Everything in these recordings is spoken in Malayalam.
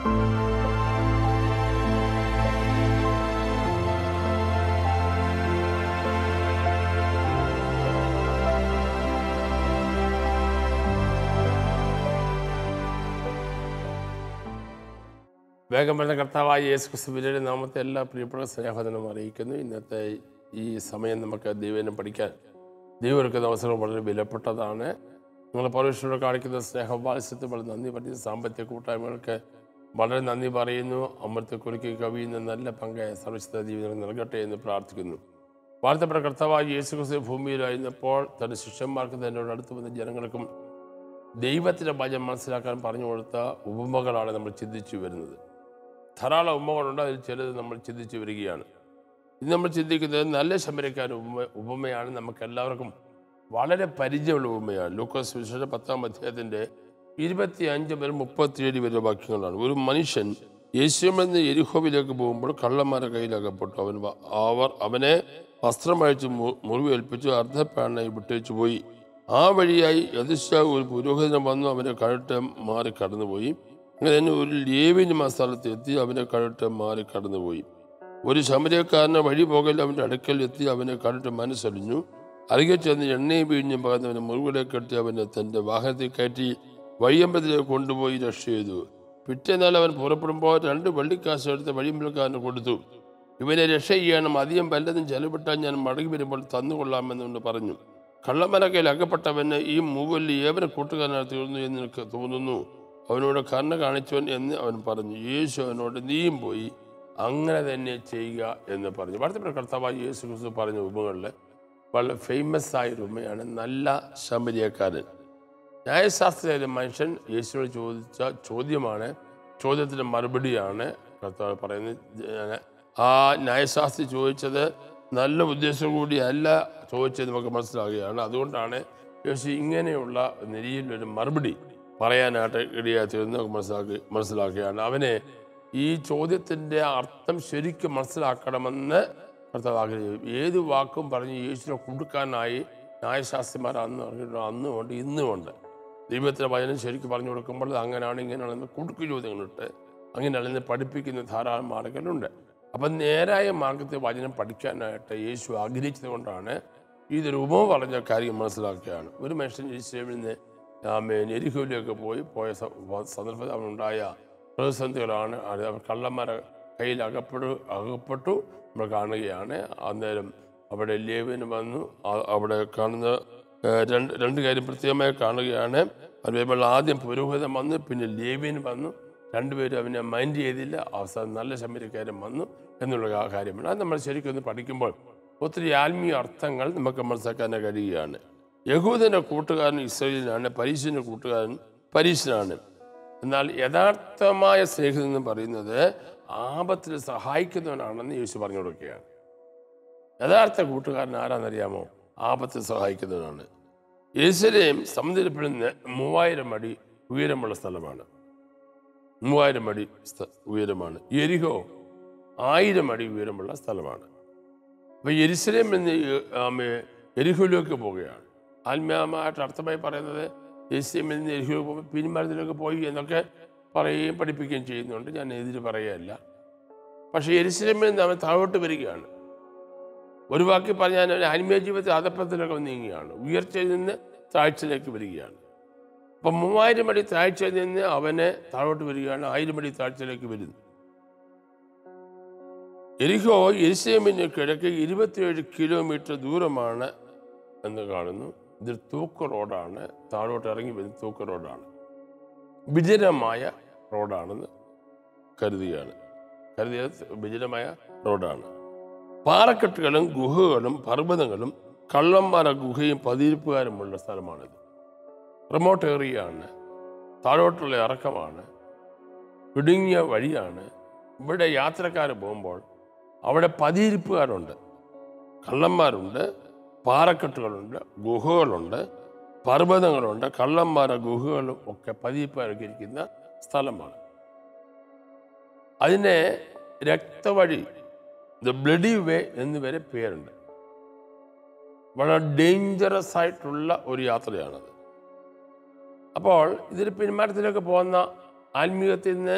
വേഗം വരുന്ന കർത്താവായ യേശു ക്രിസ്തുവിന്റെ നാമത്തെ എല്ലാ പ്രിയപ്പെട്ട സ്നേഹത്തിനും അറിയിക്കുന്നു ഇന്നത്തെ ഈ സമയം നമുക്ക് ദൈവനെ പഠിക്കാൻ ദൈവം എടുക്കുന്ന അവസരം വളരെ വിലപ്പെട്ടതാണ് നിങ്ങൾ പൗരുഷനോട് കാണിക്കുന്ന സ്നേഹവാത്സ്യത്തിൽ വളരെ നന്ദി പറയുന്നു സാമ്പത്തിക കൂട്ടായ്മകൾക്ക് വളരെ നന്ദി പറയുന്നു അമൃത കുറുക്കി കവിയുന്ന നല്ല പങ്ക് സർവശുദ്ധ ജീവിതം നൽകട്ടെ എന്ന് പ്രാർത്ഥിക്കുന്നു വാഴ്ത്തപ്പെട്ട കർത്താവായ യേശു ക്രിസ്തു ഭൂമിയിലായിരുന്നപ്പോൾ തൻ്റെ ശിഷ്യന്മാർക്ക് തന്നോട് അടുത്ത് വന്ന ജനങ്ങൾക്കും ദൈവത്തിൻ്റെ ഭയം മനസ്സിലാക്കാൻ പറഞ്ഞു കൊടുത്ത ഉപമകളാണ് നമ്മൾ ചിന്തിച്ചു വരുന്നത് ധാരാളം ഉപമകളുണ്ട് അതിൽ ചിലത് നമ്മൾ ചിന്തിച്ചു വരികയാണ് ഇന്ന് നമ്മൾ ചിന്തിക്കുന്നത് നല്ല ശമരക്കാരൻ ഉപമ ഉപമയാണ് നമുക്ക് എല്ലാവർക്കും വളരെ പരിചയമുള്ള ഉപമയാണ് ലൂക്കോസ് വിശേഷ പത്താം അധ്യായത്തിൻ്റെ ഇരുപത്തി അഞ്ച് മുതൽ മുപ്പത്തിയേഴ് വരെ വാക്യങ്ങളാണ് ഒരു മനുഷ്യൻ യേശുമെന്ന് എരിഹോവിലേക്ക് പോകുമ്പോൾ കള്ളന്മാരുടെ കയ്യിലകപ്പെട്ടു അവൻ വ- അവർ അവനെ വസ്ത്രമഴിച്ച് മു- മുറിവേൽപ്പിച്ചു അർദ്ധപ്പാണായി വിട്ടേച്ചു പോയി ആ വഴിയായി യതിശ ഒരു പുരോഹിതൻ വന്നു അവനെ കഴുട്ട് മാറി കടന്നുപോയി അങ്ങനെ തന്നെ ഒരു ലേവിനും ആ സ്ഥലത്ത് എത്തി അവനെ കഴുട്ട് മാറി കടന്നുപോയി ഒരു ശമരക്കാരനെ വഴി പോകൽ അവൻ്റെ അടുക്കൽ എത്തി അവനെ കണ്ടിട്ട് മനസ്സലിഞ്ഞു അരികെ ചെന്ന് എണ്ണയും വീഞ്ഞും പകർന്ന് മുറിവിലേക്ക് കെട്ടി അവനെ തൻ്റെ വാഹനത്തിൽ കയറ്റി വഴിയമ്പലത്തിലേക്ക് കൊണ്ടുപോയി രക്ഷ ചെയ്തു പിറ്റേന്നാൾ അവൻ പുറപ്പെടുമ്പോൾ രണ്ട് വെള്ളിക്കാശ് എടുത്ത് വഴിയമ്പലക്കാരന് കൊടുത്തു ഇവനെ രക്ഷ ചെയ്യണം അധികം വല്ലതും ചെലവിട്ടാൽ ഞാൻ മടങ്ങി വരുമ്പോൾ തന്നുകൊള്ളാമെന്നുകൊണ്ട് പറഞ്ഞു കള്ളമനക്കയിൽ അകപ്പെട്ടവന് ഈ മൂവല്ലി ഏവനെ കൂട്ടുകാരനായി തീർന്നു എന്ന് എനിക്ക് തോന്നുന്നു അവനോട് കരുണ കാണിച്ചവൻ എന്ന് അവൻ പറഞ്ഞു യേശു അവനോട് നീയും പോയി അങ്ങനെ തന്നെ ചെയ്യുക എന്ന് പറഞ്ഞു വാർത്തപ്പെട്ട കർത്താവായ യേശു ക്രിസ്തു പറഞ്ഞ ഉപമകളിൽ വളരെ ഫേമസ് ആയ ഒരു ഉപമയാണ് നല്ല ശമരിയക്കാരൻ ന്യായശാസ്ത്രത്തിലെ മനുഷ്യൻ യേശുവിനോട് ചോദിച്ച ചോദ്യമാണ് ചോദ്യത്തിൻ്റെ മറുപടിയാണ് കർത്താവ് പറയുന്നത് ഞാൻ- ആ ന്യായശാസ്ത്രി ചോദിച്ചത് നല്ല ഉദ്ദേശം കൂടിയല്ല ചോദിച്ചത് നമുക്ക് മനസ്സിലാകുകയാണ് അതുകൊണ്ടാണ് യേശു ഇങ്ങനെയുള്ള നിലയിലൊരു മറുപടി പറയാനായിട്ട് ഇടയായി തീർന്ന് നമുക്ക് മനസ്സിലാക്കി മനസ്സിലാക്കുകയാണ് അവനെ ഈ ചോദ്യത്തിൻ്റെ അർത്ഥം ശരിക്കും മനസ്സിലാക്കണമെന്ന് കർത്താവ് ആഗ്രഹിച്ചു ഏത് വാക്കും പറഞ്ഞ് യേശുവിനെ കൊടുക്കാനായി ന്യായശാസ്ത്രിമാർ അന്ന് പറഞ്ഞിട്ടുണ്ട് അന്നും ഉണ്ട് ഇന്നും ഉണ്ട് ദൈവത്തിൻ്റെ വചനം ശരിക്കും പറഞ്ഞു കൊടുക്കുമ്പോൾ ഇത് അങ്ങനെയാണ് ഇങ്ങനെയാണെന്ന് കുടുക്ക് ചോദ്യങ്ങളിട്ട് അങ്ങനെയാണെന്ന് പഠിപ്പിക്കുന്ന ധാരാളം മാർഗങ്ങളുണ്ട് അപ്പം നേരായ മാർഗത്തിൽ വചനം പഠിക്കാനായിട്ട് യേശു ആഗ്രഹിച്ചത് കൊണ്ടാണ് ഇതൊരു ഉപമ പറഞ്ഞ കാര്യം മനസ്സിലാക്കുകയാണ് ഒരു മനുഷ്യൻ യേശുവിൽ നിന്ന് ആമേൻ എരിഹുവിലേക്ക് പോയി പോയ സ- സന്ദർഭത്തിൽ അവനുണ്ടായ പ്രതിസന്ധികളാണ് അത് അവർ കള്ളന്മാരെ കയ്യിൽ അകപ്പെട്ടു അകപ്പെട്ടു നമ്മൾ കാണുകയാണ് അന്നേരം അവിടെ ലേവിന് വന്നു ആ- അവിടെ കാണുന്ന ഏഹ്, രണ്ട് രണ്ട് കാര്യം പ്രത്യേകമായി കാണുകയാണ് അത് വരുമ്പോൾ ആദ്യം പുരോഹിതൻ വന്നു പിന്നെ ലേവിന് വന്നു രണ്ടുപേരും അവനെ മൈൻഡ് ചെയ്തില്ല അവസാനം നല്ല ശമരിക്കാരൻ വന്നു എന്നുള്ള ആ കാര്യമാണ് അത് നമ്മൾ ശരിക്കും ഒന്ന് പഠിക്കുമ്പോൾ ഒത്തിരി ആത്മീയ അർത്ഥങ്ങൾ നമുക്ക് മനസ്സിലാക്കാൻ കഴിയുകയാണ് യഹൂദൻ്റെ കൂട്ടുകാരൻ ഇസ്രയേലിനാണ് പരീശിൻ്റെ കൂട്ടുകാരൻ പരീശനാണ് എന്നാൽ യഥാർത്ഥമായ സ്നേഹിതൻ എന്ന് പറയുന്നത് ആപത്തിൽ സഹായിക്കുന്നവനാണെന്ന് യേശു പറഞ്ഞു കൊടുക്കുകയാണ് യഥാർത്ഥ കൂട്ടുകാരൻ ആരാന്നറിയാമോ ആപത്തിൽ സഹായിക്കുന്നവനാണ് യേശുലേം സമുദ്രപ്പെടുന്ന മൂവായിരം അടി ഉയരമുള്ള സ്ഥലമാണ് മൂവായിരം അടി സ്ഥ- ഉയരമാണ് എരിഹോ ആയിരം അടി ഉയരമുള്ള സ്ഥലമാണ് അപ്പോൾ എരിശലേം എന്ന് എരിഹുലേക്ക് പോവുകയാണ് ആത്മീയമായിട്ട് അർത്ഥമായി പറയുന്നത് എരിശലേമിൽ നിന്ന് എരിഹുലേക്ക് പോകുമ്പോൾ പിന്മാരത്തിലേക്ക് പോയി എന്നൊക്കെ പറയുകയും പഠിപ്പിക്കുകയും ചെയ്യുന്നുണ്ട് ഞാൻ എതിര് പറയുകയല്ല പക്ഷേ എരിശലേമിൽ നിന്ന് അവൻ താഴോട്ട് വരികയാണ് ഒരു വാക്കി പറഞ്ഞാൽ അവൻ ആത്മീയ ജീവിതത്തിൽ അധപ്പത്തിലൊക്കെ നീങ്ങുകയാണ് ഉയർച്ചയിൽ നിന്ന് താഴ്ചയിലേക്ക് വരികയാണ് അപ്പം മൂവായിരം അടി താഴ്ചയിൽ നിന്ന് അവനെ താഴോട്ട് വരികയാണ് ആയിരം അടി താഴ്ചയിലേക്ക് വരുന്നു എരിഹോ എരിശേമിന് കിഴക്ക് ഇരുപത്തിയേഴ് കിലോമീറ്റർ ദൂരമാണ് എന്ന് കാണുന്നു ഇത് തൂക്ക് റോഡാണ് താഴോട്ട് ഇറങ്ങി വരുന്ന തൂക്ക് റോഡാണ് വിജനമായ റോഡാണെന്ന് കരുതുകയാണ് കരുതിയത് വിജനമായ റോഡാണ് പാറക്കെട്ടുകളും ഗുഹകളും പർവ്വതങ്ങളും കള്ളന്മാര ഗുഹയും പതിരിപ്പുകാരുമുള്ള സ്ഥലമാണിത് റിമോട്ട് ഏറിയാണ് താഴോട്ടുള്ള ഇറക്കമാണ് ഇടുങ്ങിയ വഴിയാണ് ഇവിടെ യാത്രക്കാർ പോകുമ്പോൾ അവിടെ പതിയിരിപ്പുകാരുണ്ട് കള്ളന്മാരുണ്ട് പാറക്കെട്ടുകളുണ്ട് ഗുഹകളുണ്ട് പർവ്വതങ്ങളുണ്ട് കള്ളന്മാര ഗുഹകളും ഒക്കെ പതിയിരിപ്പുകാരൊക്കെ ഇരിക്കുന്ന സ്ഥലമാണ് അതിനെ രക്തവഴി ദ ബ്ലഡി വേ എന്ന് വരെ പേരുണ്ട് വളരെ ഡേഞ്ചറസ് ആയിട്ടുള്ള ഒരു യാത്രയാണത് അപ്പോൾ ഇതിൽ പിന്മാറ്റത്തിലേക്ക് പോകുന്ന ആത്മീയത്തിൽ നിന്ന്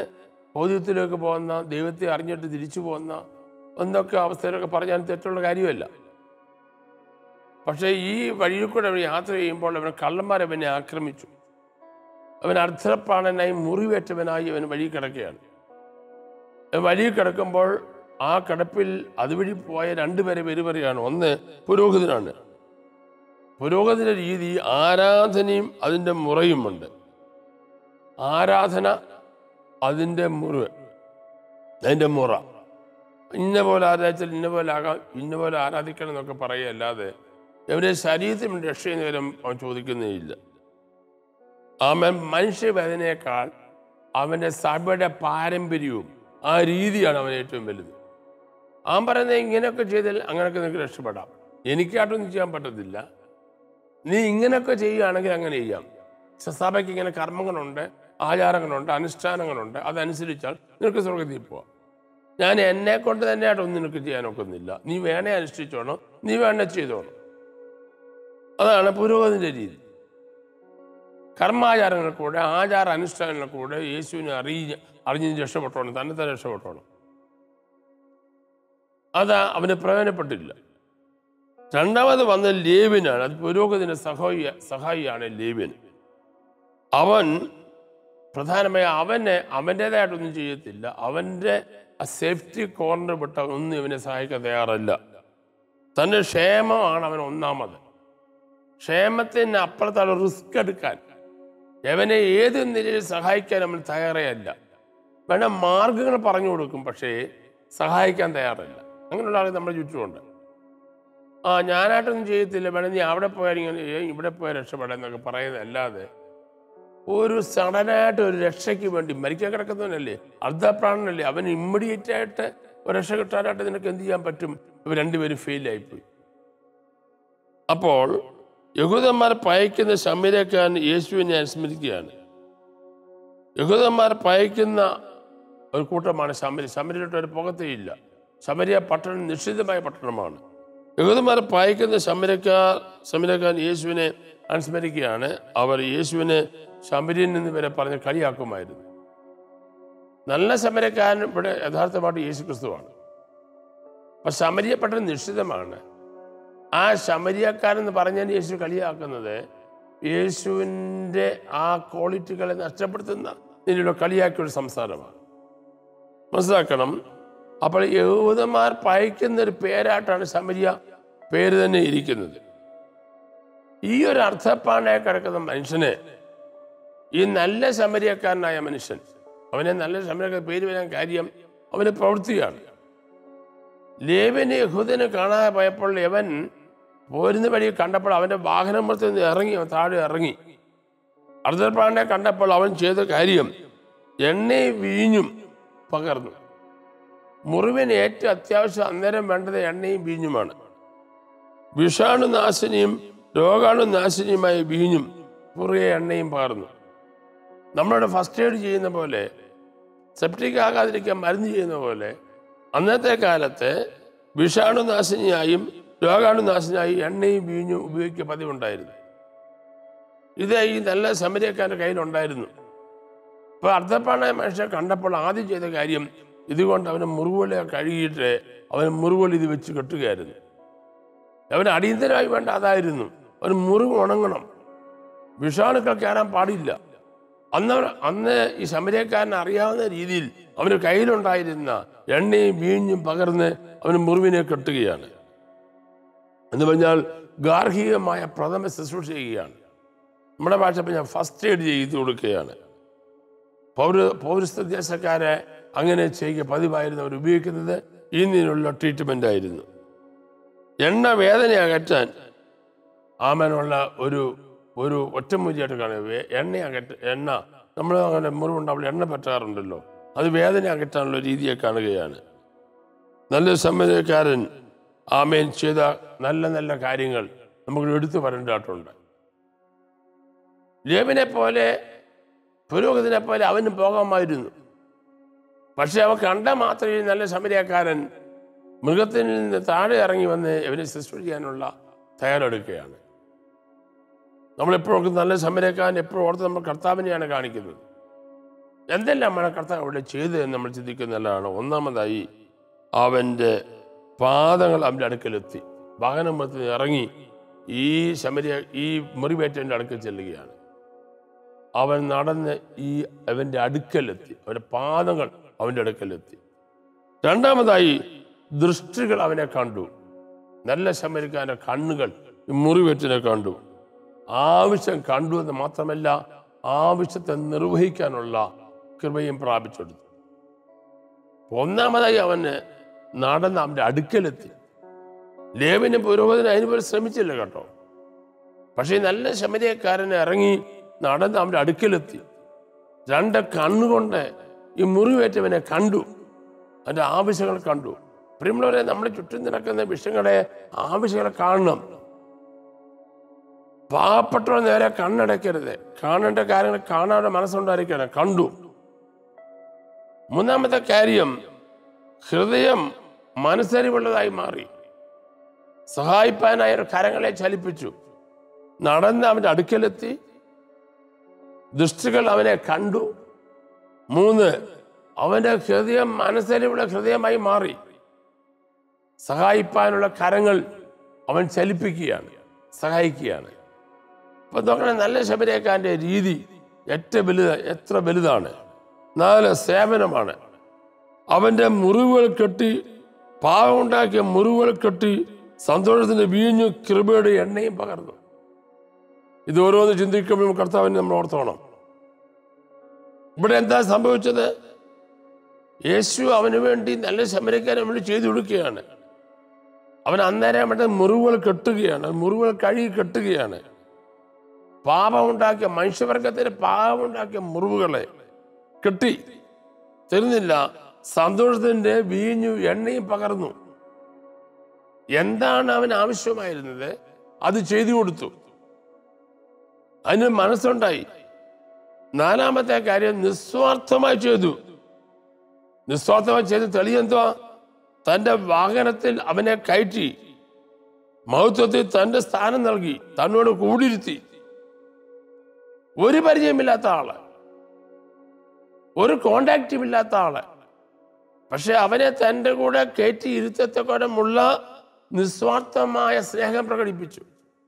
ബോധ്യത്തിലേക്ക് പോകുന്ന ദൈവത്തെ അറിഞ്ഞിട്ട് തിരിച്ചു പോകുന്ന എന്നൊക്കെ അവസ്ഥയിലൊക്കെ പറഞ്ഞാൽ തെറ്റുള്ള കാര്യമല്ല പക്ഷേ ഈ വഴിയിൽ കൂടെ അവൻ യാത്ര ചെയ്യുമ്പോൾ അവൻ കള്ളന്മാരെ അവനെ ആക്രമിച്ചു അവൻ അർദ്ധപ്രാണനായി മുറിവേറ്റവനായി അവൻ വഴി കിടക്കുകയാണ് അവൻ വഴി കിടക്കുമ്പോൾ ആ കിടപ്പിൽ അതുവഴി പോയ രണ്ടുപേരെ പേര് പറയുകയാണ് ഒന്ന് പുരോഹിതനാണ് പുരോഹിതന്റെ രീതി ആരാധനയും അതിൻ്റെ മുറയുമുണ്ട് ആരാധന അതിൻ്റെ മുറിവ് അതിൻ്റെ മുറ ഇന്ന പോലെ ആരാധിച്ചാൽ ഇന്ന പോലെ ആകാം ഇന്ന പോലെ ആരാധിക്കണം എന്നൊക്കെ പറയുകയല്ലാതെ എവരെ ശരീരത്തിന് രക്ഷയെന്ന് വരും അവൻ ചോദിക്കുന്നേയില്ല അവൻ മനുഷ്യവേദനയേക്കാൾ അവൻ്റെ സഭയുടെ പാരമ്പര്യവും ആ രീതിയാണ് അവൻ ഏറ്റവും വലുത് അവൻ പറയുന്നത് ഇങ്ങനെയൊക്കെ ചെയ്താൽ അങ്ങനെയൊക്കെ നിങ്ങൾക്ക് രക്ഷപ്പെടാം എനിക്കായിട്ടൊന്നും ചെയ്യാൻ പറ്റത്തില്ല നീ ഇങ്ങനെയൊക്കെ ചെയ്യുകയാണെങ്കിൽ അങ്ങനെ ചെയ്യാം സഭയ്ക്ക് ഇങ്ങനെ കർമ്മങ്ങളുണ്ട് ആചാരങ്ങളുണ്ട് അനുഷ്ഠാനങ്ങളുണ്ട് അതനുസരിച്ചാൽ നിനക്ക് സ്വർഗത്തിൽ പോവാം ഞാൻ എന്നെ കൊണ്ട് തന്നെയായിട്ടൊന്നും നിനക്ക് ചെയ്യാനൊക്കുന്നില്ല നീ വേണേ അനുഷ്ഠിച്ചോണം നീ വേണേ ചെയ്തോണം അതാണ് പുരോഗതിൻ്റെ രീതി കർമാചാരങ്ങൾ കൂടെ ആചാര അനുഷ്ഠാനങ്ങൾ കൂടെ യേശുവിനെ അറിഞ്ഞ് അറിഞ്ഞ് രക്ഷപ്പെട്ടോണം തന്നെ തന്നെ രക്ഷപ്പെട്ടോണം അത് അവന് പ്രയോജനപ്പെട്ടില്ല രണ്ടാമത് വന്ന ലേവിനാണ് അത് പുരോഗതിന്റെ സഹായി സഹായിയാണ് ലേവിൻ അവൻ പ്രധാനമായി അവനെ അവൻ്റെതായിട്ടൊന്നും ചെയ്യത്തില്ല അവൻ്റെ ആ സേഫ്റ്റി കോർണർ വിട്ട ഒന്നും ഇവനെ സഹായിക്കാൻ തയ്യാറല്ല തൻ്റെ ക്ഷേമമാണ് അവൻ ഒന്നാമത് ക്ഷേമത്തിന് അപ്പുറത്തുള്ള റിസ്ക് എടുക്കാൻ എവനെ ഏത് നിലയിൽ സഹായിക്കാൻ നമ്മൾ തയ്യാറേ അല്ല വേണം മാർഗങ്ങൾ പറഞ്ഞു കൊടുക്കും പക്ഷേ സഹായിക്കാൻ തയ്യാറല്ല അങ്ങനെയുള്ള ആൾ നമ്മുടെ ചുറ്റുമുണ്ട് ആ ഞാനായിട്ടൊന്നും ചെയ്യത്തില്ല വേണം നീ അവിടെ പോയാൽ ഇങ്ങനെ ചെയ്യ്, ഇവിടെ പോയാൽ രക്ഷപ്പെടാം എന്നൊക്കെ പറയുന്നതല്ലാതെ ഒരു സഡനായിട്ട് ഒരു രക്ഷയ്ക്ക് വേണ്ടി മരിക്കാൻ കിടക്കുന്നവനല്ലേ അർദ്ധപ്രാണനല്ലേ അവൻ ഇമ്മീഡിയറ്റ് ആയിട്ട് ഒരു രക്ഷ കിട്ടാനായിട്ട് നിനക്ക് എന്ത് ചെയ്യാൻ പറ്റും ഇവർ രണ്ടുപേരും ഫെയിലായിപ്പോയി അപ്പോൾ യഹൂദന്മാർ പയക്കുന്ന ശമരക്കാൻ യേശുവിനെ അനുസ്മരിക്കുകയാണ് യഹൂദന്മാർ പയക്കുന്ന ഒരു കൂട്ടമാണ് ശമരി ശമരിയിട്ട് ഒരു പുകത്തേയില്ല ശമരിയ പട്ടണം നിശ്ചിതമായ പട്ടണമാണ് യഹൂദന്മാർ പയക്കുന്ന ശമരക്കാർ ശമരക്കാൻ യേശുവിനെ അനുസ്മരിക്കുകയാണ് അവർ യേശുവിനെ ശമരിയൻ എന്ന് വരെ പറഞ്ഞ് കളിയാക്കുമായിരുന്നു നല്ല ശമരക്കാരൻ ഇവിടെ യഥാർത്ഥമായിട്ട് യേശു ക്രിസ്തുവാണ് അപ്പൊ ശമരിയ പട്ടണം നിശ്ചിതമാണ് ആ ശമരിയക്കാരെന്ന് പറഞ്ഞാൽ യേശു കളിയാക്കുന്നത് യേശുവിൻ്റെ ആ ക്വാളിറ്റികളെ നഷ്ടപ്പെടുത്തുന്ന നിലയിലുള്ള കളിയാക്കിയുള്ള സംസാരമാണ് മനസ്സിലാക്കണം അപ്പോൾ യഹൂദന്മാർ പയക്കുന്ന ഒരു പേരായിട്ടാണ് ശമരിയ പേര് തന്നെ ഇരിക്കുന്നത് ഈ ഒരു അർത്ഥപ്പാനായി കിടക്കുന്ന മനുഷ്യനെ ഈ നല്ല ശമരിയക്കാരനായ മനുഷ്യൻ അവനെ നല്ല ശമരിയക്കാർ പേര് വരാൻ കാര്യം അവന് പ്രവൃത്തിയാണ് ലേവന് യഹൂദന് കാണാതെ പോയപ്പോൾ യവൻ പോരുന്ന വഴി കണ്ടപ്പോൾ അവന്റെ വാഹനം പുറത്ത് നിന്ന് ഇറങ്ങി അവൻ താഴെ ഇറങ്ങി അർദ്ധപ്രാണനെ കണ്ടപ്പോൾ അവൻ ചെയ്ത കാര്യം എണ്ണയും വീഞ്ഞും പകർന്നു മുറിവിന് ഏറ്റവും അത്യാവശ്യം അന്നേരം വേണ്ടത് എണ്ണയും വീഞ്ഞുമാണ് വിഷാണുനാശിനിയും രോഗാണുനാശിനിയുമായ വീഞ്ഞും കുറിയ എണ്ണയും പകർന്നു നമ്മളുടെ ഫസ്റ്റ് എയ്ഡ് ചെയ്യുന്ന പോലെ സെപ്റ്റിക് ആകാതിരിക്കാൻ മരുന്ന് ചെയ്യുന്ന പോലെ അന്നത്തെ കാലത്ത് വിഷാണുനാശിനിയായും രോഗാണുനാശിനിയായി എണ്ണയും വീഞ്ഞും ഉപയോഗിക്കുക പതിവുണ്ടായിരുന്നു ഇത് ഈ നല്ല സമരക്കാരൻ്റെ കയ്യിലുണ്ടായിരുന്നു അപ്പോൾ അർദ്ധപ്പാണ മനുഷ്യനെ കണ്ടപ്പോൾ ആദ്യം ചെയ്ത കാര്യം ഇതുകൊണ്ട് അവന് മുറിവുകളെ കഴുകിയിട്ട് അവന് മുറിവുകൾ ഇത് വെച്ച് കെട്ടുകയായിരുന്നു അവന് അടിയന്തരമായി വേണ്ട അതായിരുന്നു അവന് മുറിവ് ഉണങ്ങണം വിഷാണുക്കൾ കയറാൻ പാടില്ല അന്ന് അവൻ- അന്ന് ഈ ശമരക്കാരന് അറിയാവുന്ന രീതിയിൽ അവന് കയ്യിലുണ്ടായിരുന്ന എണ്ണയും വീഞ്ഞും പകർന്ന് അവന് മുറിവിനെ കെട്ടുകയാണ് എന്ന് പറഞ്ഞാൽ ഗാർഹികമായ പ്രഥമ ശുശ്രൂഷ ചെയ്യുകയാണ് നമ്മുടെ ഭാഷ പറഞ്ഞാൽ ഫസ്റ്റ് എയ്ഡ് ചെയ്ത് കൊടുക്കുകയാണ് പൗര പൗരസ്ത്യ ദേശക്കാരെ അങ്ങനെ ചെയ്യുക പതിവായിരുന്നു അവർ ഉപയോഗിക്കുന്നത് ഈ നിലയിലുള്ള ട്രീറ്റ്മെൻ്റ് ആയിരുന്നു എണ്ണ വേദന അകറ്റാൻ ആമനുള്ള ഒരു ഒരു ഒറ്റമൂലിയായിട്ട് കാണുക എണ്ണ അകറ്റ എണ്ണ നമ്മൾ അങ്ങനെ മുറിവുണ്ടാവുമ്പോൾ എണ്ണ പറ്റാറുണ്ടല്ലോ അത് വേദന അകറ്റാനുള്ള രീതിയെ കാണുകയാണ് നല്ല സമ്മതക്കാരൻ ആമേൻ ചെയ്ത നല്ല നല്ല കാര്യങ്ങൾ നമുക്ക് എടുത്തു പറയേണ്ടതായിട്ടുണ്ട് ലേബിനെ പോലെ പുരോഗതിനെ പോലെ അവനും പോകാമായിരുന്നു പക്ഷെ അവൻ കണ്ട മാത്രമേ നല്ല സമരക്കാരൻ മൃഗത്തിൽ നിന്ന് താഴെ ഇറങ്ങി വന്ന് ഇവനെ ശുശ്രൂഷ ചെയ്യാനുള്ള തയ്യാറെടുക്കുകയാണ് നമ്മളെപ്പോഴും നല്ല സമരക്കാരൻ എപ്പോഴും ഓർത്ത് നമ്മൾ കർത്താവിനെയാണ് കാണിക്കുന്നത് എന്തെല്ലാമാണ് കർത്താവ് അവിടെ ചെയ്തതെന്ന് നമ്മൾ ചിന്തിക്കുന്ന നല്ലതാണ് ഒന്നാമതായി അവൻ്റെ പാദങ്ങൾ അവൻ്റെ അടുക്കലെത്തി വാഹനത്തിൽ ഇറങ്ങി ഈ ശമരിയ ഈ മുറിവേറ്റൻ്റെ അടുക്കൽ ചെല്ലുകയാണ് അവൻ നടന്ന് ഈ അവൻ്റെ അടുക്കലെത്തി അവൻ്റെ പാദങ്ങൾ അവൻ്റെ അടുക്കലെത്തി രണ്ടാമതായി ദൃഷ്ടികൾ അവനെ കണ്ടു നല്ല ശമരിക്കാൻ്റെ കണ്ണുകൾ ഈ മുറിവേറ്റിനെ കണ്ടു ആവശ്യം കണ്ടു എന്ന് മാത്രമല്ല ആവശ്യത്തെ നിർവഹിക്കാനുള്ള കൃപയും പ്രാപിച്ചെടുത്തു ഒന്നാമതായി അവന് നടന്ന് അവൻ്റെ അടുക്കലെത്തി ലേവിന് പുരോഹിതന് അതിനുപോലെ ശ്രമിച്ചില്ല കേട്ടോ പക്ഷേ ഈ നല്ല ശമരിയക്കാരൻ ഇറങ്ങി നടന്ന് അവൻ്റെ അടുക്കലെത്തി രണ്ട് കണ്ണുകൊണ്ട് ഈ മുറിവേറ്റവനെ കണ്ടു അതിൻ്റെ ആവശ്യങ്ങൾ കണ്ടു പ്രിയമുള്ളവരെ നമ്മുടെ ചുറ്റും നടക്കുന്ന വിഷയങ്ങളെ ആവശ്യങ്ങളെ കാണണം പാവപ്പെട്ടവർ നേരെ കണ്ണടയ്ക്കരുത് കാണേണ്ട കാര്യങ്ങൾ കാണാതെ മനസ്സുണ്ടായിരിക്കണം കണ്ടു മൂന്നാമത്തെ കാര്യം ഹൃദയം മനസ്സരിവുള്ളതായി മാറി സഹായിപ്പാനായ ഒരു കരങ്ങളെ ചലിപ്പിച്ചു നടന്ന് അവൻ്റെ അടുക്കലെത്തി ദൃഷ്ടികൾ അവനെ കണ്ടു മൂന്ന് അവൻ്റെ ഹൃദയം മനസ്സരിവുള്ള ഹൃദയമായി മാറി സഹായിപ്പാനുള്ള കരങ്ങൾ അവൻ ചലിപ്പിക്കുകയാണ് സഹായിക്കുകയാണ് ഇപ്പൊ നോക്കണേ നല്ല ശബരിയക്കാരൻ്റെ രീതി ഏറ്റവും വലുത് എത്ര വലുതാണ് നാല് സേവനമാണ് അവൻ്റെ മുറിവുകൾ കെട്ടി പാവമുണ്ടാക്കിയ മുറിവുകൾ കെട്ടി സന്തോഷത്തിന്റെ വീഞ്ഞു കൃപയുടെ എണ്ണയും പകർന്നു ഇത് ഓരോന്ന് ചിന്തിക്കുമ്പോഴും കർത്താവിനെ നമ്മൾ ഓർത്തോണം ഇവിടെ എന്താ സംഭവിച്ചത് യേശു അവന് വേണ്ടി നല്ല ശമരക്കാരൻ നമ്മൾ ചെയ്തു കൊടുക്കുകയാണ് അവൻ അന്നേരം അവിടെ മുറിവുകൾ കെട്ടുകയാണ് മുറിവുകൾ കഴുകി കെട്ടുകയാണ് പാപമുണ്ടാക്കിയ മനുഷ്യവർഗത്തിന് പാപമുണ്ടാക്കിയ മുറിവുകളെ കെട്ടി തരുന്നില്ല സന്തോഷത്തിന്റെ വീഞ്ഞു എണ്ണയും പകർന്നു എന്താണ് അവൻ ആവശ്യമായിരുന്നത് അത് ചെയ്തു കൊടുത്തു അതിന് മനസ്സുണ്ടായി നാലാമത്തെ കാര്യം നിസ്വാർത്ഥമായി ചെയ്തു നിസ്വാർത്ഥമായി ചെയ്ത് തെളിയെന്തുവാ തന്റെ വാഹനത്തിൽ അവനെ കയറ്റി മഹത്വത്തിൽ തന്റെ സ്ഥാനം നൽകി തന്നോട് കൂടിയിരുത്തി ഒരു പരിചയമില്ലാത്ത ആള് ഒരു കോണ്ടാക്റ്റും ഇല്ലാത്ത ആള് പക്ഷെ അവനെ തൻ്റെ കൂടെ കയറ്റി ഇരുത്തത്തക്കോടമുള്ള നിസ്വാർത്ഥമായ സ്നേഹം പ്രകടിപ്പിച്ചു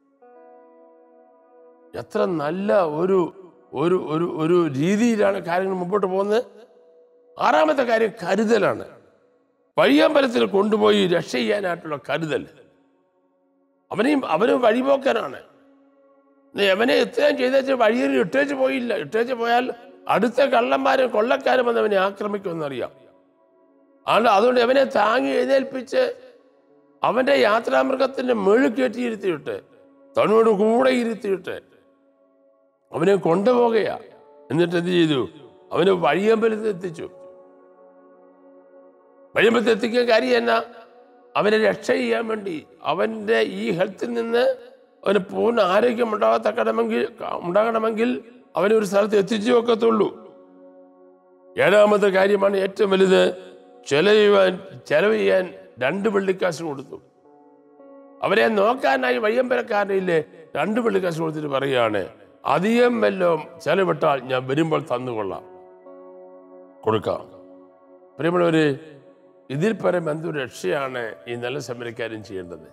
എത്ര നല്ല ഒരു ഒരു ഒരു ഒരു രീതിയിലാണ് കാര്യങ്ങൾ മുമ്പോട്ട് പോകുന്നത് ആറാമത്തെ കാര്യം കരുതലാണ് വഴിയമ്പലത്തിൽ കൊണ്ടുപോയി രക്ഷ ചെയ്യാനായിട്ടുള്ള കരുതൽ അവനെയും അവന് വഴിപോക്കനാണ് അവനെ ഇത്രയും ചെയ്തേച്ച് വഴിയിൽ ഇട്ടേച്ച് പോയില്ല ഇട്ടേച്ച് പോയാൽ അടുത്ത കള്ളന്മാരും കൊള്ളക്കാരും വന്ന് അവനെ ആക്രമിക്കുമെന്നറിയാം അതുകൊണ്ട് അതുകൊണ്ട് അവനെ താങ്ങി എഴുന്നേൽപ്പിച്ച് അവന്റെ യാത്രാമൃഗത്തിന്റെ മെഴു കയറ്റിയിരുത്തിയിട്ട് തന്നോട് കൂടെ ഇരുത്തിയിട്ട് അവനെ കൊണ്ടുപോകുകയാ എന്നിട്ട് എന്ത് ചെയ്തു അവന് വഴിയമ്പലത്തിൽ എത്തിച്ചു വഴിയമ്പലത്തിൽ എത്തിക്കുക കാര്യം എന്നാ അവനെ രക്ഷ ചെയ്യാൻ വേണ്ടി അവന്റെ ഈ ഹെൽത്തിൽ നിന്ന് അവന് പൂർണ്ണ ആരോഗ്യം ഉണ്ടാകത്തക്കണമെങ്കിൽ ഉണ്ടാകണമെങ്കിൽ അവനെ ഒരു സ്ഥലത്ത് എത്തിച്ചു വെക്കത്തുള്ളൂ ഏഴാമത്തെ കാര്യമാണ് ഏറ്റവും വലുത് ചെലവ് ചെയ്യാൻ ചെലവ് ചെയ്യാൻ രണ്ട് വെള്ളിക്കാശ് കൊടുത്തു അവരെ നോക്കാനായി വയ്യമ്പലക്കാരനില്ലേ രണ്ട് വെള്ളിക്കാശ് കൊടുത്തിട്ട് പറയുകയാണ് അധികം വല്ലതും ചെലവിട്ടാൽ ഞാൻ വരുമ്പോൾ തന്നുകൊള്ളാം കൊടുക്കാം പ്രിയമുള്ളവര് ഇതിൽ പരം എന്തൊരു രക്ഷയാണ് ഈ നല്ല സമരക്കാരൻ ചെയ്യേണ്ടത്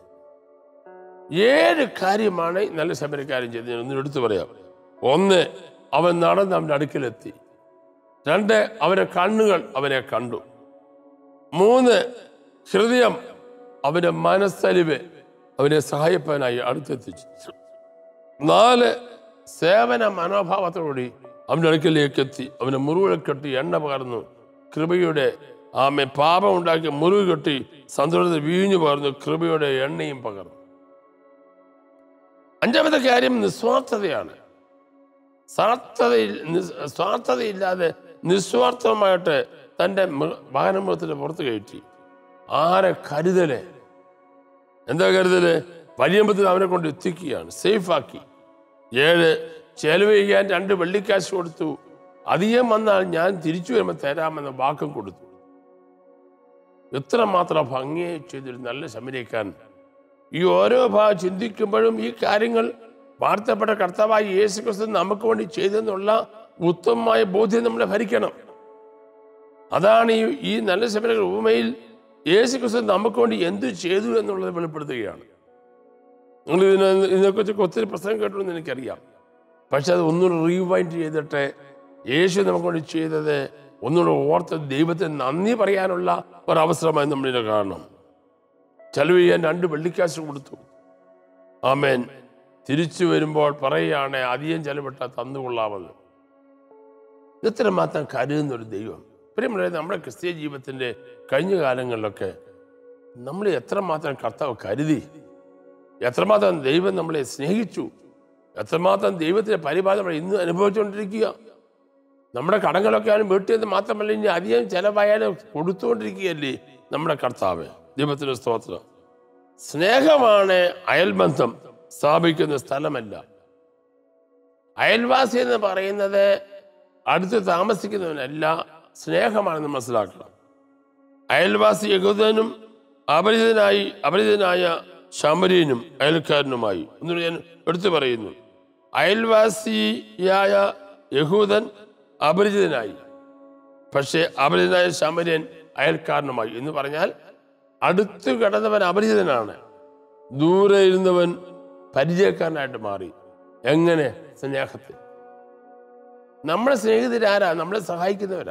ഏഴ് കാര്യമാണ് ഈ നല്ല സമരക്കാരൻ ചെയ്തത് ഞാൻ ഒന്ന് എടുത്തു പറയാം ഒന്ന് അവൻ നടന്ന് അവൻ്റെ അടുക്കലെത്തി രണ്ട് അവന്റെ കണ്ണുകൾ അവനെ കണ്ടു മൂന്ന് ഹൃദയം അവന്റെ മനസ്സലിവ് അവനെ സഹായിപ്പാനായി അടുത്തെത്തിച്ചു നാല് സേവന മനോഭാവത്തോടുകൂടി അവന്റെ അടുക്കലേക്ക് എത്തി അവനെ മുറിവുകൾ കെട്ടി എണ്ണ പകർന്നു കൃപയുടെ ആമെ പാപം ഉണ്ടാക്കി മുറിവ് കെട്ടി സന്തോഷത്തിൽ വീഞ്ഞു പകർന്നു കൃപയുടെ എണ്ണയും പകർന്നു അഞ്ചാമത്തെ കാര്യം നിസ്വാർത്ഥതയാണ് സ്വാർത്ഥതയിൽ നിസ്- സ്വാർത്ഥതയില്ലാതെ നിസ്വാർത്ഥമായിട്ട് തൻ്റെ വാഹനമൃഗത്തിന്റെ പുറത്ത് കയറ്റി ആരെ കരുതല് എന്താ കരുതല് വലിയമ്പത്തിൽ അവനെ കൊണ്ട് എത്തിക്കുകയാണ് സേഫാക്കി ഏഴ് ചെലവ് ചെയ്യാൻ രണ്ട് വെള്ളിക്കാശ് കൊടുത്തു അധികം വന്നാൽ ഞാൻ തിരിച്ചു വരുമ്പോൾ തരാമെന്ന വാക്കും കൊടുത്തു എത്രമാത്രം ഭംഗിയായി ചെയ്തൊരു നല്ല ശമരിക്കാൻ ഈ ഓരോ ഭാഗം ചിന്തിക്കുമ്പോഴും ഈ കാര്യങ്ങൾ വാർത്തപ്പെട്ട കർത്താവായ യേശു ക്രിസ്തു നമുക്ക് വേണ്ടി ചെയ്തെന്നുള്ള ഉത്തമമായ ബോധ്യം നമ്മളെ ഭരിക്കണം അതാണ് ഈ ഈ നല്ല ശബരികൾ ഉപമയിൽ യേശു ക്രിസ്തു നമുക്ക് വേണ്ടി എന്ത് ചെയ്തു എന്നുള്ളത് വെളിപ്പെടുത്തുകയാണ് നിങ്ങൾ ഇതിനെ ഇതിനെക്കുറിച്ചൊക്കെ ഒത്തിരി പ്രസംഗം കേട്ടു എന്ന് എനിക്കറിയാം പക്ഷെ അത് ഒന്നുകൂടെ റീവൈൻഡ് ചെയ്തിട്ട് യേശു നമുക്ക് വേണ്ടി ചെയ്തത് ഒന്നുകൂടെ ഓർത്ത് ദൈവത്തിന് നന്ദി പറയാനുള്ള ഒരവസരമായി നമ്മളിത് കാണണം ചെലവ് ചെയ്യാൻ രണ്ട് വെള്ളിക്കാശ് കൊടുത്തു ആമേൻ തിരിച്ചു വരുമ്പോൾ പറയുകയാണ് അധികം ചെലവിട്ട തന്നുകൊള്ളാമെന്ന് ഇത്ര മാത്രം കരുതുന്ന ഒരു ദൈവം പ്രിയമുള്ള നമ്മുടെ ക്രിസ്തീയ ജീവിതത്തിൻ്റെ കഴിഞ്ഞ കാലങ്ങളിലൊക്കെ നമ്മൾ എത്രമാത്രം കർത്താവ് കരുതി എത്രമാത്രം ദൈവം നമ്മളെ സ്നേഹിച്ചു എത്രമാത്രം ദൈവത്തിൻ്റെ പരിപാലനം നമ്മൾ ഇന്ന് അനുഭവിച്ചുകൊണ്ടിരിക്കുക നമ്മുടെ കടങ്ങളൊക്കെ വീട്ടിൽ മാത്രമല്ല ഇനി അധികം ചിലവായാലും കൊടുത്തുകൊണ്ടിരിക്കുകയല്ലേ നമ്മുടെ കർത്താവ് ദൈവത്തിൻ്റെ സ്തോത്രം സ്നേഹമാണ് അയൽബന്ധം സ്ഥാപിക്കുന്ന സ്ഥലമല്ല അയൽവാസി എന്ന് പറയുന്നത് അടുത്ത് താമസിക്കുന്നവനല്ല സ്നേഹമാണെന്ന് മനസ്സിലാക്കണം അയൽവാസി യഹൂദനും അപരിചിതനായി അപരിചിതനായ ശമരീനും അയൽക്കാരനുമായി എന്നോട് ഞാൻ എടുത്തു പറയുന്നു അയൽവാസിയായ യഹൂദൻ അപരിചിതനായി പക്ഷേ അപരിചിതനായ ശമര്യൻ അയൽക്കാരനുമായി എന്ന് പറഞ്ഞാൽ അടുത്ത് കിടന്നവൻ അപരിചിതനാണ് ദൂരെ ഇരുന്നവൻ പരിചയക്കാരനായിട്ട് മാറി എങ്ങനെ സ്നേഹത്തിൽ നമ്മുടെ സ്നേഹിതരാരാ നമ്മളെ സഹായിക്കുന്നവരാ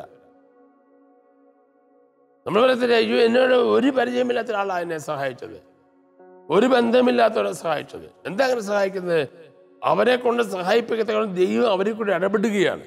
നമ്മൾ പറയത്തില്ല അയ്യോ എന്നോട് ഒരു പരിചയമില്ലാത്ത ഒരാളാണ് എന്നെ സഹായിച്ചത് ഒരു ബന്ധമില്ലാത്തവരെ സഹായിച്ചത് എന്താ അങ്ങനെ സഹായിക്കുന്നത് അവരെ കൊണ്ട് സഹായിപ്പിക്കത്തക്കൊണ്ട് ദൈവം അവരെ കൂടെ ഇടപെടുകയാണ്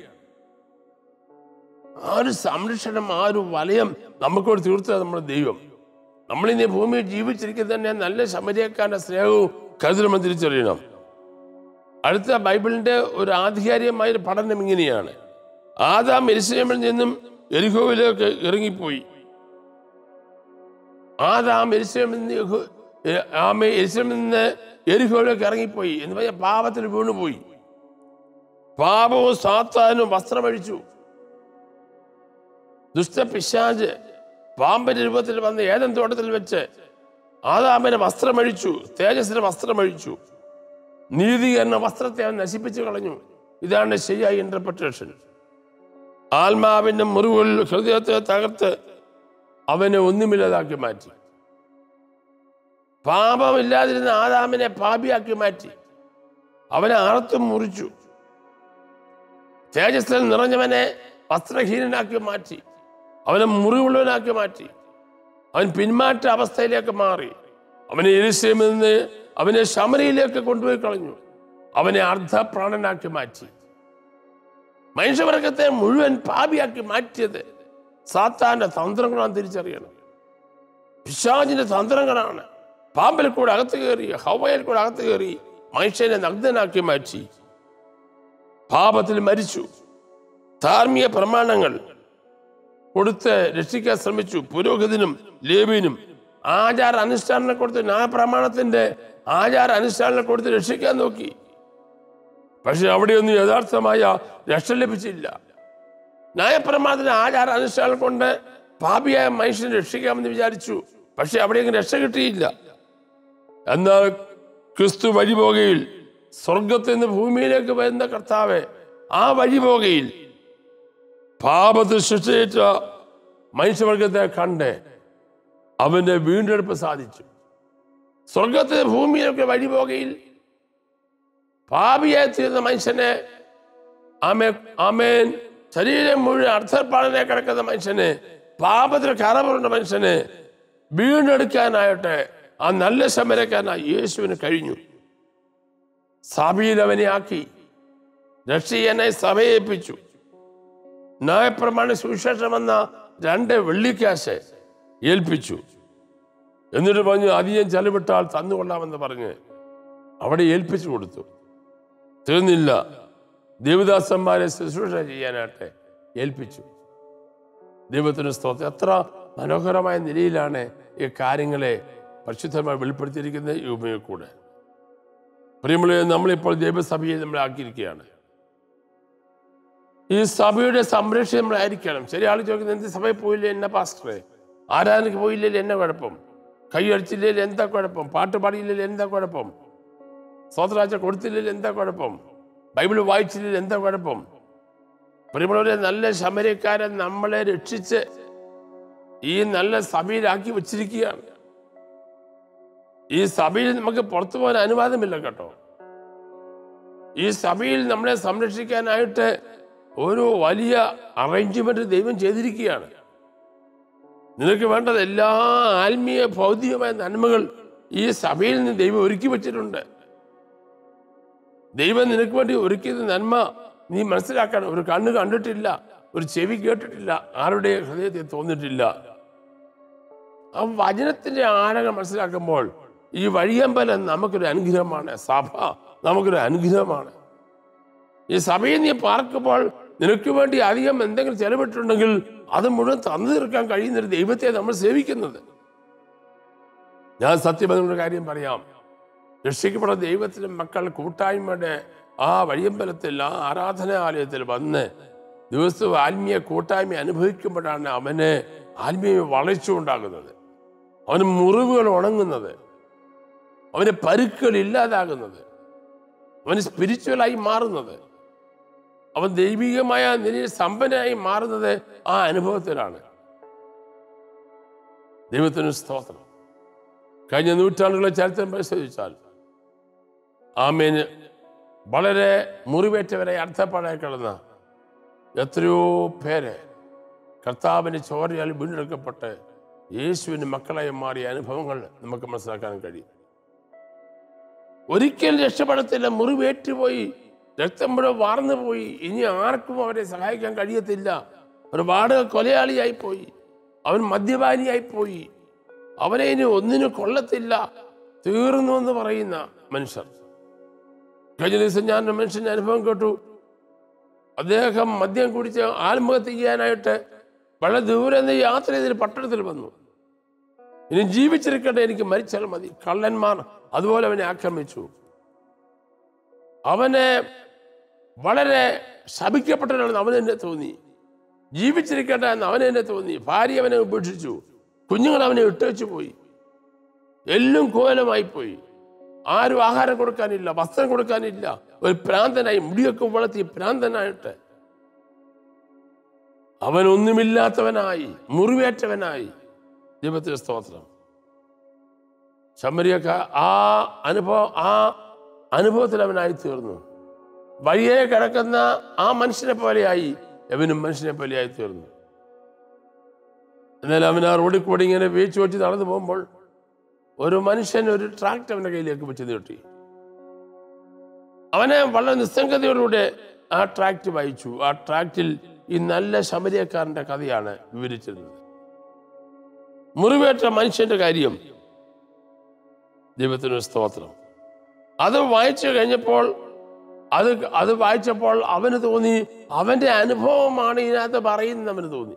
ആ ഒരു സംരക്ഷണം ആ ഒരു വലയം നമുക്കോട് തീർത്തത് നമ്മുടെ ദൈവം നമ്മളിന്ന് ഈ ഭൂമിയിൽ ജീവിച്ചിരിക്കുന്നത് തന്നെ നല്ല ശമരിയക്കാരന്റെ സ്നേഹവും കരുതലും തിരിച്ചറിയണം അടുത്ത ബൈബിളിന്റെ ഒരു ആധികാരികമായ ഒരു പഠനം ഇങ്ങനെയാണ് ആദാം എരിശിലേമിൽ നിന്നും എരിഹോവിലേക്ക് ഇറങ്ങിപ്പോയി ആദാം എരിശിലേമിൽ നിന്ന് യഹോ- എ- ആമ എരിശിലേമിൽ നിന്ന് എരിഹോവിലേക്ക് ഇറങ്ങിപ്പോയി എന്ന് പറഞ്ഞാൽ പാപത്തിൽ വീണുപോയി പാപവും സാത്താനും വസ്ത്രമഴിച്ചു ദുഷ്ടപിശാജ് പാമ്പിന്റെ രൂപത്തിൽ വന്ന് ഏതൻ തോട്ടത്തിൽ വെച്ച് ആദാമിനെ വസ്ത്രമഴിച്ചു തേജസ്സിന് വസ്ത്രമഴിച്ചു നീതി എന്ന വസ്ത്രത്തെ അവൻ നശിപ്പിച്ചു കളഞ്ഞു ഇതാണ് ശരിയായ ഇന്റർപ്രിട്ടേഷൻ ആത്മാവിന്റെ മുറിവുകൾ ഹൃദയത്തെ തകർത്ത് അവനെ ഒന്നുമില്ലാതാക്കി മാറ്റി പാപമില്ലാതിരുന്ന ആദാമിനെ പാപിയാക്കി മാറ്റി അവനെ അറുത്തു മുറിച്ചു തേജസ്സിൽ നിറഞ്ഞവനെ വസ്ത്രഹീനനാക്കി മാറ്റി അവനെ മുറിവുള്ളവനാക്കി മാറ്റി അവൻ പിന്മാറ്റ അവസ്ഥയിലേക്ക് മാറി അവനെ എരിശയിൽ നിന്ന് അവനെ ശമരയിലേക്ക് കൊണ്ടുപോയി കളഞ്ഞു അവനെ അർദ്ധപ്രാണനാക്കി മാറ്റി മനുഷ്യവർഗത്തെ മുഴുവൻ പാപിയാക്കി മാറ്റിയത് സാത്താന്റെ തന്ത്രങ്ങളാണ് തിരിച്ചറിയണം പിശാചിന്റെ തന്ത്രങ്ങളാണ് പാമ്പിൽ കൂടെ അകത്ത് കയറി ഹവയിൽ കൂടെ അകത്ത് കയറി മനുഷ്യനെ നഗ്നനാക്കി മാറ്റി പാപത്തിൽ മരിച്ചു ധാർമ്മിക പ്രമാണങ്ങൾ കൊടുത്ത് രക്ഷിക്കാൻ ശ്രമിച്ചു പുരോഹിതനും ലേബിനും ആചാര അനുഷ്ഠാനങ്ങൾ കൊടുത്ത് ന്യായപ്രമാണത്തിന്റെ ആചാര അനുഷ്ഠാനങ്ങൾ കൊടുത്ത് രക്ഷിക്കാൻ നോക്കി പക്ഷെ അവിടെയൊന്നും യഥാർത്ഥമായ രക്ഷ ലഭിച്ചില്ല ന്യായപ്രമാണത്തിന്റെ ആചാര അനുഷ്ഠാനങ്ങൾ കൊണ്ട് പാപിയായ മനുഷ്യനെ രക്ഷിക്കാമെന്ന് വിചാരിച്ചു പക്ഷെ അവിടെയൊന്നും രക്ഷ കിട്ടിയില്ല എന്നാൽ ക്രിസ്തു വഴിപോകയിൽ സ്വർഗത്തിൽ നിന്ന് ഭൂമിയിലേക്ക് വരുന്ന കർത്താവ് ആ വഴിപോകയിൽ പാപത്തിൽ സൃഷ്ടിച്ച മനുഷ്യവർഗത്തെ കണ്ട് അവന്റെ വീണ്ടെടുപ്പ് സാധിച്ചു സ്വർഗത്തിലെ ഭൂമിയിലൊക്കെ വഴിപോകയിൽ പാപിയായി തീർന്ന മനുഷ്യനെ ആമേ ആമേൻ ശരീരം മുഴുവൻ അർത്ഥപ്പാടനെ കിടക്കുന്ന മനുഷ്യനെ പാപത്തിൽ കറപുറണ്ട മനുഷ്യനെ വീണ്ടെടുക്കാനായിട്ട് ആ നല്ല ശമരക്കാരനായി യേശുവിന് കഴിഞ്ഞു സഭയിൽ അവനെ ആക്കി രക്ഷയനെ സഭയെ ഏൽപ്പിച്ചു ന്യായപ്രമാണ സുവിശേഷം എന്ന രണ്ട് വെള്ളിക്കാശ് ഏൽപ്പിച്ചു എന്നിട്ട് പറഞ്ഞു അധികം ചെലവിട്ടാൽ തന്നുകൊള്ളാമെന്ന് പറഞ്ഞ് അവിടെ ഏൽപ്പിച്ചു കൊടുത്തു തീർന്നില്ല ദേവദാസന്മാരെ ശുശ്രൂഷ ചെയ്യാനായിട്ട് ഏൽപ്പിച്ചു ദൈവത്തിന് സ്തോത്രം എത്ര മനോഹരമായ നിലയിലാണ് ഈ കാര്യങ്ങളെ പരിശുദ്ധമായി വെളിപ്പെടുത്തിയിരിക്കുന്നത് ഈ ഉപയോഗ കൂടെ പ്രിയമുള്ള നമ്മളിപ്പോൾ ദൈവസഭയെ നമ്മളെ ആക്കിയിരിക്കുകയാണ് ഈ സഭയുടെ സംരക്ഷണം നമ്മളായിരിക്കണം ചില ആൾ ചോദിക്കുന്നത് എന്ത് സഭയിൽ പോയില്ലേ എന്നെ പാസ്റ്ററെ ആരാധനയ്ക്ക് പോയില്ലേ എന്നെ കുഴപ്പം കൈ അടിച്ചില്ലേ എന്താ കുഴപ്പം പാട്ട് പാടിയില്ലേ എന്താ കുഴപ്പം സ്വതരാജ കൊടുത്തില്ലേ എന്താ കുഴപ്പം ബൈബിൾ വായിച്ചില്ലേ എന്താ കുഴപ്പം പ്രിയമുള്ളവരെ നല്ല ശമരക്കാരൻ നമ്മളെ രക്ഷിച്ച് ഈ നല്ല സഭയിലാക്കി വച്ചിരിക്കുകയാണ് ഈ സഭയിൽ നമുക്ക് പുറത്തു പോകാൻ അനുവാദമില്ല കേട്ടോ ഈ സഭയിൽ നമ്മളെ സംരക്ഷിക്കാനായിട്ട് ഒരു വലിയ അറേഞ്ച്മെന്റ് ദൈവം ചെയ്തിരിക്കുകയാണ് നിനക്ക് വേണ്ടത് എല്ലാ ആത്മീയ ഭൗതികമായ നന്മകൾ ഈ സഭയിൽ നിന്ന് ദൈവം ഒരുക്കി വെച്ചിട്ടുണ്ട് ദൈവം നിനക്ക് വേണ്ടി ഒരുക്കിയത് നന്മ നീ മനസ്സിലാക്കണം ഒരു കണ്ണ് കണ്ടിട്ടില്ല ഒരു ചെവി കേട്ടിട്ടില്ല ആരുടെ ഹൃദയത്തിൽ തോന്നിട്ടില്ല ആ വചനത്തിന്റെ ആഴങ്ങൾ മനസ്സിലാക്കുമ്പോൾ ഈ വഴിയമ്പലം നമുക്കൊരു അനുഗ്രഹമാണ് സഭ നമുക്കൊരു അനുഗ്രഹമാണ് ഈ സഭയിൽ നീ പാർക്കുമ്പോൾ നിനക്ക് വേണ്ടി അധികം എന്തെങ്കിലും ചെലവിട്ടുണ്ടെങ്കിൽ അത് മുഴുവൻ തന്നു തീർക്കാൻ കഴിയുന്ന ഒരു ദൈവത്തെ നമ്മൾ സേവിക്കുന്നത് ഞാൻ സത്യമെന്നൊരു കാര്യം പറയാം രക്ഷിക്കപ്പെട്ട ദൈവത്തിൻ്റെ മക്കൾ കൂട്ടായ്മയുടെ ആ വഴിയമ്പലത്തിൽ ആ ആരാധനാലയത്തിൽ വന്ന് ദിവസവും ആത്മീയ കൂട്ടായ്മ അനുഭവിക്കുമ്പോഴാണ് അവന് ആത്മീയ വളർച്ച ഉണ്ടാകുന്നത് അവന് മുറിവുകൾ ഉണങ്ങുന്നത് അവന് പരുക്കൾ ഇല്ലാതാകുന്നത് അവന് സ്പിരിച്വലായി മാറുന്നത് അവൻ ദൈവികമായ നിലയിൽ സമ്പന്നനായി മാറുന്നത് ആ അനുഭവത്തിലാണ് ദൈവത്തിന് സ്തോത്രം കഴിഞ്ഞ നൂറ്റാണ്ടുകളെ ചരിത്രം പരിശോധിച്ചാൽ ആമേന് വളരെ മുറിവേറ്റവരെ അർത്ഥപ്പാടായി കിടന്ന എത്രയോ പേര് കർത്താവിൻ്റെ ചോരയാൽ വീണ്ടെടുക്കപ്പെട്ട് യേശുവിന് മക്കളായി മാറിയ അനുഭവങ്ങൾ നമുക്ക് മനസ്സിലാക്കാൻ കഴിയും ഒരിക്കലും രക്ഷപ്പെടത്തില്ല മുറിവേറ്റുപോയി രക്തം മുഴുവൻ വാർന്നു പോയി ഇനി ആർക്കും അവരെ സഹായിക്കാൻ കഴിയത്തില്ല ഒരു വാടക കൊലയാളിയായി പോയി അവൻ മദ്യപാനിയായി പോയി അവനെ ഇനി ഒന്നിനും കൊള്ളത്തില്ല തീർന്നു എന്ന് പറയുന്ന മനുഷ്യർ കഴിഞ്ഞ ദിവസം ഞാൻ ഒരു മനുഷ്യന്റെ അനുഭവം കേട്ടു അദ്ദേഹം മദ്യം കുടിച്ച് ആത്മഹത്യ ചെയ്യാനായിട്ട് വളരെ ദൂരെ നിന്ന് യാത്ര ചെയ്തൊരു പട്ടണത്തിൽ വന്നു ഇനി ജീവിച്ചിരിക്കട്ടെ എനിക്ക് മരിച്ചാൽ മതി കള്ളന്മാർ അതുപോലെ അവനെ ആക്രമിച്ചു അവനെ വളരെ ശപിക്കപ്പെട്ടവനാണെന്ന് അവന് എന്നെ തോന്നി ജീവിച്ചിരിക്കട്ടെ എന്ന് അവന് എന്നെ തോന്നി ഭാര്യ അവനെ ഉപേക്ഷിച്ചു കുഞ്ഞുങ്ങൾ അവനെ ഇട്ടേച്ചു പോയി എല്ലും കോലമായി പോയി ആരും ആഹാരം കൊടുക്കാനില്ല വസ്ത്രം കൊടുക്കാനില്ല ഒരു പ്രാന്തനായി മുടിയൊക്കെ വളർത്തി പ്രാന്തനായിട്ട് അവൻ ഒന്നുമില്ലാത്തവനായി മുറിവേറ്റവനായി ദൈവത്തിന് സ്തോത്രം ശമരിയൊക്കെ ആ അനുഭവം ആ അനുഭവത്തിൽ അവനായി തീർന്നു വഴിയെ കിടക്കുന്ന ആ മനുഷ്യനെ പോലെയായി അവനും മനുഷ്യനെ പോലെയായി തീർന്നു എന്നാൽ അവൻ ആ റോഡിൽ കൂടി ഇങ്ങനെ വീഴ്ച വെച്ച് നടന്നു പോകുമ്പോൾ ഒരു മനുഷ്യൻ ഒരു ട്രാക്ട് അവന്റെ കയ്യിലേക്ക് വെച്ച് നീട്ടി അവനെ വളരെ നിസ്സംഗതയോടുകൂടെ ആ ട്രാക്ട് വായിച്ചു ആ ട്രാക്റ്റിൽ ഈ നല്ല ശമരിയക്കാരന്റെ കഥയാണ് വിവരിച്ചിരുന്നത് മുറിവേറ്റ മനുഷ്യന്റെ കാര്യം ദൈവത്തിന് സ്തോത്രം അത് വായിച്ചു കഴിഞ്ഞപ്പോൾ അത് അത് വായിച്ചപ്പോൾ അവന് തോന്നി അവന്റെ അനുഭവമാണ് ഇതിനകത്ത് പറയുന്നത് അവന് തോന്നി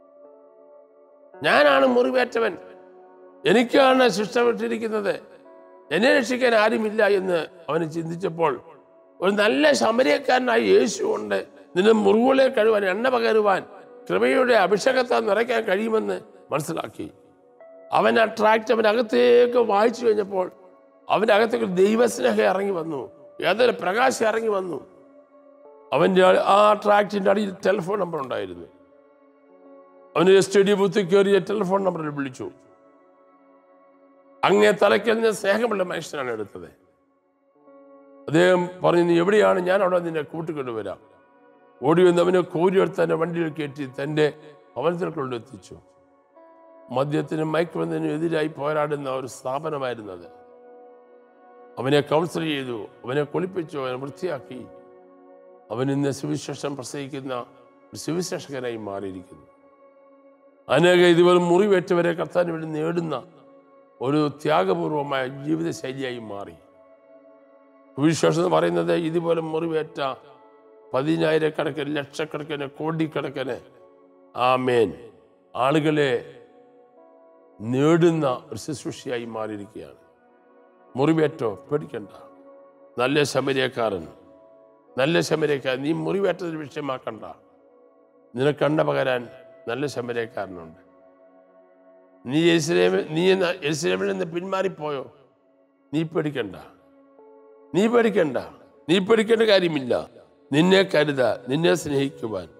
ഞാനാണ് മുറിവേറ്റവൻ എനിക്കാണ് ശിക്ഷ വിട്ടിരിക്കുന്നത് എന്നെ രക്ഷിക്കാൻ ആരുമില്ല എന്ന് അവന് ചിന്തിച്ചപ്പോൾ ഒരു നല്ല ശമരിയക്കാരനായ യേശു ഉണ്ട് നിന്റെ മുറിവുകളെ കഴിവാൻ എണ്ണ പകരുവാൻ കൃപയുടെ അഭിഷേകത്താൽ നിറയ്ക്കാൻ കഴിയുമെന്ന് മനസ്സിലാക്കി അവൻ ആ ട്രാക്ട് അവൻ്റെ അകത്തേക്ക് വായിച്ചു കഴിഞ്ഞപ്പോൾ അവൻ്റെ അകത്തേക്ക് ദൈവസ്നേഹം ഇറങ്ങി വന്നു ഏതൊരു പ്രകാശം ഇറങ്ങി വന്നു അവൻ്റെ ആ ട്രാക്റ്റിൻ്റെ അടിയിൽ ടെലിഫോൺ നമ്പർ ഉണ്ടായിരുന്നു അവന് സ്റ്റഡി ബൂത്തിൽ കയറിയ ടെലിഫോൺ നമ്പറിൽ വിളിച്ചു അങ്ങേ തലയ്ക്കൽ നിന്ന് സ്നേഹമുള്ള മനുഷ്യനാണ് എടുത്തത് അദ്ദേഹം പറഞ്ഞു നീ എവിടെയാണ് ഞാൻ അവിടെ നിന്നെ കൂട്ടിക്കൊണ്ടുവരാം ഓടി വന്ന് അവനെ കോരിയെടുത്ത് തന്നെ വണ്ടിയിൽ കയറ്റി തൻ്റെ ഭവനത്തിൽ കൊണ്ടെത്തിച്ചു മദ്യത്തിനും മയക്കുമരുന്നിനും എതിരായി പോരാടുന്ന ഒരു സ്ഥാപനമായിരുന്നത് അവനെ കൗൺസിൽ ചെയ്തു അവനെ കുളിപ്പിച്ചു അവനെ വൃത്തിയാക്കി അവൻ ഇന്ന് സുവിശേഷം പ്രസംഗിക്കുന്ന ഒരു സുവിശേഷകനായി മാറിയിരിക്കുന്നു അനേക ഇതുപോലെ മുറിവേറ്റവരെ കർത്താൻ വേണ്ടി നേടുന്ന ഒരു ത്യാഗപൂർവമായ ജീവിതശൈലിയായി മാറി സുവിശേഷം എന്ന് പറയുന്നത് ഇതുപോലെ മുറിവേറ്റ പതിനായിരക്കണക്കിന് ലക്ഷക്കണക്കിന് കോടിക്കണക്കിന് ആമേൻ ആളുകളെ നേടുന്ന ഒരു ശുശ്രൂഷയായി മാറിയിരിക്കുകയാണ് മുറിവേറ്റോ പേടിക്കണ്ട നല്ല ശമരിയക്കാരൻ നല്ല ശമരിയക്കാരൻ നീ മുറിവേറ്റത് വിഷയമാക്കണ്ട നിനക്ക് കണ്ട പകരാൻ നല്ല ശമരിയക്കാരനുണ്ട് നീ എരിശിലേമിൽ നീ എന്ന എരിശിലേമിൽ നിന്ന് പിന്മാറിപ്പോയോ നീ പേടിക്കണ്ട നീ പേടിക്കണ്ട നീ പേടിക്കേണ്ട കാര്യമില്ല നിന്നെ കരുത നിന്നെ സ്നേഹിക്കുവാൻ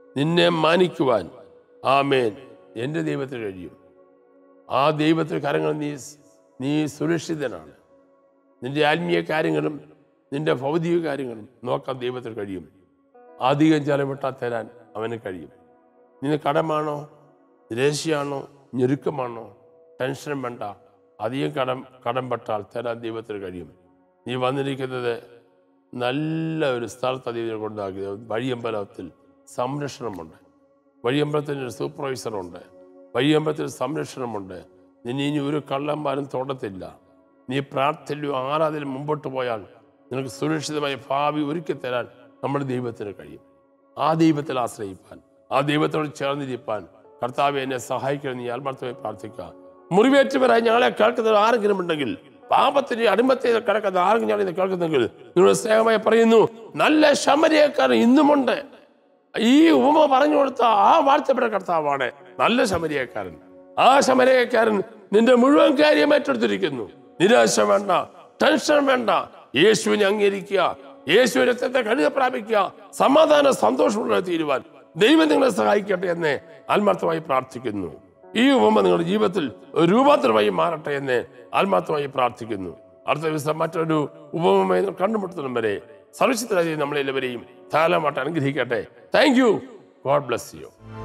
നിന്നെ മാനിക്കുവാൻ ആമേൻ എൻ്റെ ദൈവത്തിന് കഴിയും ആ ദൈവത്തിൻ്റെ കാര്യങ്ങൾ നീ നീ സുരക്ഷിതനാണ് നിന്റെ ആത്മീയ കാര്യങ്ങളും നിന്റെ ഭൗതിക കാര്യങ്ങളും നോക്കാൻ ദൈവത്തിന് കഴിയും അധികം ചെലവിട്ടാൽ തരാൻ അവന് കഴിയും നിന്റെ കടമാണോ നിരാശയാണോ ഞെരുക്കമാണോ ടെൻഷനും വേണ്ട അധികം കടം കടം പെട്ടാൽ തരാൻ ദൈവത്തിന് കഴിയും നീ വന്നിരിക്കുന്നത് നല്ല ഒരു സ്ഥലത്ത് അതിനെ കൊണ്ടാക്കി വഴിയമ്പലത്തിൽ സംരക്ഷണമുണ്ട് വഴിയമ്പലത്തിന് ഒരു സൂപ്പർവൈസറുണ്ട് വഴിയമ്പലത്തിന് സംരക്ഷണമുണ്ട് നിന്നെ ഇനി ഒരു കള്ളന്മാരും തൊടത്തില്ല നീ പ്രാർത്ഥനയോ ആരാധന മുമ്പോട്ട് പോയാൽ നിനക്ക് സുരക്ഷിതമായ ഭാവി ഒരുക്കി തരാൻ നമ്മുടെ ദൈവത്തിന് കഴിയും ആ ദൈവത്തിൽ ആശ്രയിപ്പാൻ ആ ദൈവത്തോട് ചേർന്നിരിപ്പാൻ കർത്താവ് എന്നെ സഹായിക്കണം നീ ആത്മാർത്ഥമായി പ്രാർത്ഥിക്കുക മുറിവേറ്റവരായി ഞങ്ങളെ കേൾക്കുന്നത് ആരെങ്കിലും ഉണ്ടെങ്കിൽ പാപത്തിന്റെ അടിമത്തിൽ കിടക്കുന്ന ആരെങ്കിലും ഞങ്ങൾ ഇത് കേൾക്കുന്നെങ്കിൽ നിങ്ങളുടെ സ്നേഹമായി പറയുന്നു നല്ല ശമരിയക്കാരൻ ഇന്നുമുണ്ട് ഈ ഉപമ പറഞ്ഞു കൊടുത്ത ആ വാഴ്ത്തപ്പെട്ട കർത്താവാണ് നല്ല ശമരിയക്കാരൻ ആ ശമരിയക്കാരൻ നിന്റെ മുഴുവൻ കാര്യം ഏറ്റെടുത്തിരിക്കുന്നു നിരാശ വേണ്ട ടെൻഷൻ വേണ്ട യേശുവിനെ അംഗീകരിക്കുക യേശു രക്തത്തെ കഴുക പ്രാപിക്കുക സമാധാന സന്തോഷമുള്ള തീരുവാൻ ദൈവം നിങ്ങളെ സഹായിക്കട്ടെ എന്ന് ആത്മാർത്ഥമായി പ്രാർത്ഥിക്കുന്നു ഈ ഉപമ നിങ്ങളുടെ ജീവിതത്തിൽ രൂപാന്തരമായി മാറട്ടെ എന്ന് ആത്മാർത്ഥമായി പ്രാർത്ഥിക്കുന്നു അടുത്ത ദിവസം മറ്റൊരു ഉപമമായി കണ്ടുമുട്ടുന്നതും വരെ സർവശക്തരായി നമ്മളെല്ലാവരെയും ധാരാളമായിട്ട് അനുഗ്രഹിക്കട്ടെ thank you God bless U